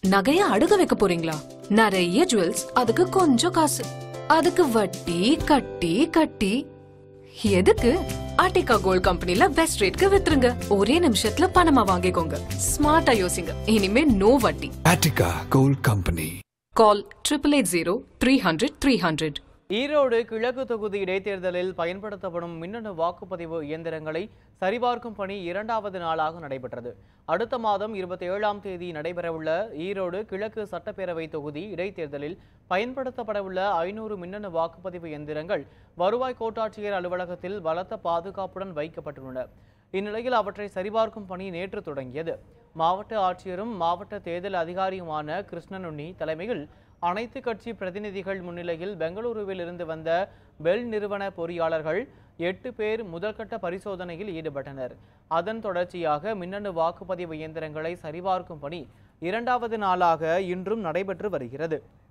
நகைய அடுக்க வைக்க போறீங்களா நிறைய ஜுவல்ஸ் அதுக்கு கொஞ்சம் காசு அதுக்கு வட்டி கட்டி கட்டி எதுக்கு ஆர்டிகா கோல்ட் கம்பெனில பெஸ்ட் ரேட்க்கு வித்துருங்க ஒரே நிமிஷத்துல பணமா வாங்கிக்கோங்க ஸ்மார்ட்டா யோசிங்க இனிமே நோ வட்டி Attica Gold Company. Call triple eight zero three hundred three hundred Erode கிழக்கு தொகுதி இடைத்தேர்தலில் பயன்படுத்தப்படும் மின்னணு வாக்குப்பதிவு இயந்திரங்களை சரிபார்க்கும் பணி இரண்டாவது நாளாக நடைபெற்றது அடுத்த மாதம் இருபத்தி ஏழாம் தேதி நடைபெறவுள்ள ஈரோடு கிழக்கு சட்டப்பேரவை தொகுதி இடைத்தேர்தலில் பயன்படுத்தப்படவுள்ள ஐநூறு மின்னணு வாக்குப்பதிவு இயந்திரங்கள் வருவாய் கோட்டாட்சியர் அலுவலகத்தில் பலத்த பாதுகாப்புடன் வைக்கப்பட்டுள்ளன இந்நிலையில் அவற்றை சரிபார்க்கும் பணி நேற்று தொடங்கியது மாவட்ட ஆட்சியரும் மாவட்ட தேர்தல் அதிகாரியுமான கிருஷ்ணனுண்ணி தலைமையில் அனைத்து கட்சி பிரதிநிதிகள் முன்னிலையில் பெங்களூருவில் இருந்து வந்த பெல் நிறுவன பொறியாளர்கள் எட்டு பேர் முதல்கட்ட பரிசோதனையில் ஈடுபட்டனர் அதன் தொடர்ச்சியாக மின்னணு வாக்குப்பதிவு இயந்திரங்களை சரிபார்க்கும் பணி இரண்டாவது நாளாக இன்றும் நடைபெற்று வருகிறது